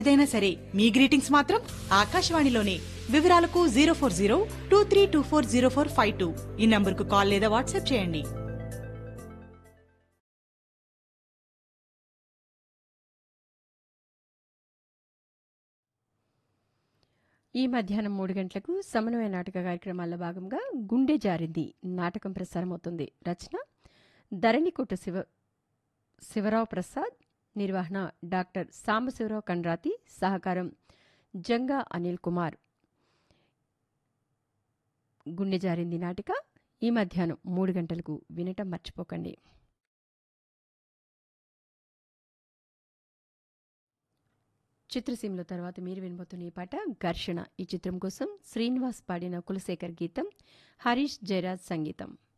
ఏదైనా సరే మీ గ్రీటింగ్స్ మాత్రం ఆకాశవాణిలోనే వివరాలకు zero four zero two three two four zero four five two ఈ నంబర్కు కాల్ లేదా వాట్సాప్ చేయండి ఈ మధ్యాహ్నం మూడు గంటలకు సమన్వయ నాటక కార్యక్రమాల్లో భాగంగా గుండె జారింది నాటకం ప్రసారమవుతుంది రచన ధరణికోట శివ శివరావు ప్రసాద్ నిర్వహణ డాక్టర్ సాంబశివరావు కండ్రాతి సహకారం జంగా అనిల్ కుమార్ గుండె జారింది నాటిక ఈ మధ్యాహ్నం మూడు గంటలకు వినటం మర్చిపోకండి చిత్రసీమలో తర్వాత మీరు వినబోతున్న ఈ పాట ఘర్షణ ఈ చిత్రం కోసం శ్రీనివాస్ పాడిన కులశేఖర్ గీతం హరీష్ జయరాజ్ సంగీతం